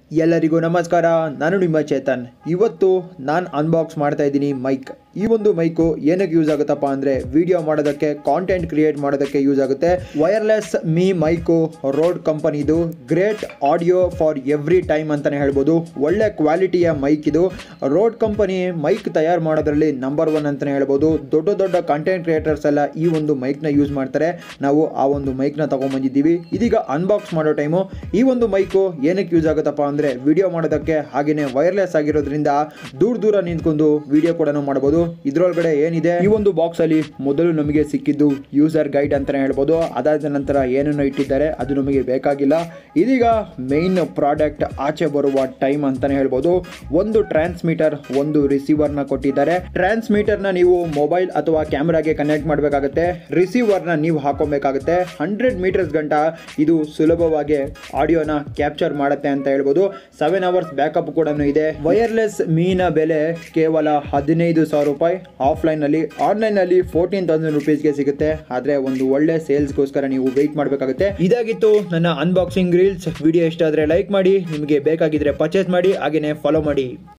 ಎಲ್ಲರಿಗೂ ನಮಸ್ಕಾರ ನಾನು ನಿಮ್ಮ ಚೇತನ್ ಇವತ್ತು ನಾನು ಅನ್ಬಾಕ್ಸ್ ಮಾಡ್ತಾ ಇದ್ದೀನಿ ಮೈಕ್ ಈ ಒಂದು ಮೈಕು ಏನಕ್ಕೆ ಯೂಸ್ ಆಗುತ್ತಪ್ಪ ಅಂದರೆ ವಿಡಿಯೋ ಮಾಡೋದಕ್ಕೆ ಕಾಂಟೆಂಟ್ ಕ್ರಿಯೇಟ್ ಮಾಡೋದಕ್ಕೆ ಯೂಸ್ ಆಗುತ್ತೆ ವೈರ್ಲೆಸ್ ಮೀ ಮೈಕು ರೋಡ್ ಕಂಪನಿದು great audio for every time ಅಂತಲೇ ಹೇಳ್ಬೋದು ಒಳ್ಳೆ ಕ್ವಾಲಿಟಿಯ ಮೈಕ್ ಇದು ರೋಡ್ ಕಂಪನಿ ಮೈಕ್ ತಯಾರು ಮಾಡೋದ್ರಲ್ಲಿ ನಂಬರ್ ಒನ್ ಅಂತಲೇ ಹೇಳ್ಬೋದು ದೊಡ್ಡ ದೊಡ್ಡ ಕಂಟೆಂಟ್ ಕ್ರಿಯೇಟರ್ಸ್ ಎಲ್ಲ ಈ ಒಂದು ಮೈಕ್ನ ಯೂಸ್ ಮಾಡ್ತಾರೆ ನಾವು ಆ ಒಂದು ಮೈಕ್ನ ತೊಗೊಂಬಂದಿದ್ದೀವಿ ಇದೀಗ ಅನ್ಬಾಕ್ಸ್ ಮಾಡೋ ಟೈಮು ಈ ಒಂದು ಮೈಕು ಏನಕ್ಕೆ ಯೂಸ್ ಆಗುತ್ತಪ್ಪ ಅಂದರೆ ವಿಡಿಯೋ ಮಾಡೋದಕ್ಕೆ ಹಾಗೆಯೇ ವೈರ್ಲೆಸ್ ಆಗಿರೋದ್ರಿಂದ ದೂರ ದೂರ ನಿಂತ್ಕೊಂಡು ವಿಡಿಯೋ ಕೂಡ ಮಾಡ್ಬೋದು ಇದರೊಳಗಡೆ ಏನಿದೆ ಈ ಒಂದು ಬಾಕ್ಸ್ ಅಲ್ಲಿ ಮೊದಲು ನಮಗೆ ಸಿಕ್ಕಿದ್ದು ಯೂಸರ್ ಗೈಡ್ ಅಂತಾನೆ ಹೇಳ್ಬೋದು ಅದಾದ ನಂತರ ಏನನ್ನು ಇಟ್ಟಿದ್ದಾರೆ ಅದು ನಮಗೆ ಬೇಕಾಗಿಲ್ಲ ಇದೀಗ ಮೇನ್ ಪ್ರಾಡಕ್ಟ್ ಆಚೆ ಬರುವ ಟೈಮ್ ಅಂತಾನೆ ಹೇಳ್ಬೋದು ಒಂದು ಟ್ರಾನ್ಸ್ಮೀಟರ್ ಒಂದು ರಿಸೀವರ್ನ ಕೊಟ್ಟಿದ್ದಾರೆ ಟ್ರಾನ್ಸ್ಮೀಟರ್ನ ನೀವು ಮೊಬೈಲ್ ಅಥವಾ ಕ್ಯಾಮ್ರಾಗೆ ಕನೆಕ್ಟ್ ಮಾಡಬೇಕಾಗುತ್ತೆ ರಿಸೀವರ್ನ ನೀವು ಹಾಕೊಬೇಕಾಗುತ್ತೆ ಹಂಡ್ರೆಡ್ ಮೀಟರ್ಸ್ ಗಂಟ ಇದು ಸುಲಭವಾಗಿ ಆಡಿಯೋನ ಕ್ಯಾಪ್ಚರ್ ಮಾಡುತ್ತೆ ಅಂತ ಹೇಳ್ಬೋದು ಸೆವೆನ್ ಅವರ್ಸ್ ಬ್ಯಾಕಪ್ ಕೂಡ ಇದೆ ವೈರ್ಲೆಸ್ ಮೀನ ಬೆಲೆ ಕೇವಲ ಹದಿನೈದು ಸಾವಿರ ರೂಪಾಯಿ ಆಫ್ಲೈನಲ್ಲಿ ಆನ್ಲೈನಲ್ಲಿ ಫೋರ್ಟೀನ್ ತೌಸಂಡ್ ರುಪೀಸ್ಗೆ ಸಿಗುತ್ತೆ ಆದರೆ ಒಂದು ಒಳ್ಳೆ ಸೇಲ್ಸ್ಗೋಸ್ಕರ ನೀವು ವೆಯ್ಟ್ ಮಾಡಬೇಕಾಗುತ್ತೆ ಇದಾಗಿತ್ತು ನನ್ನ ಅನ್ಬಾಕ್ಸಿಂಗ್ ರೀಲ್ಸ್ ವಿಡಿಯೋ ಇಷ್ಟ ಆದರೆ ಲೈಕ್ ಮಾಡಿ ನಿಮಗೆ ಬೇಕಾಗಿದ್ರೆ ಪರ್ಚೇಸ್ ಮಾಡಿ ಹಾಗೆಯೇ ಫಾಲೋ ಮಾಡಿ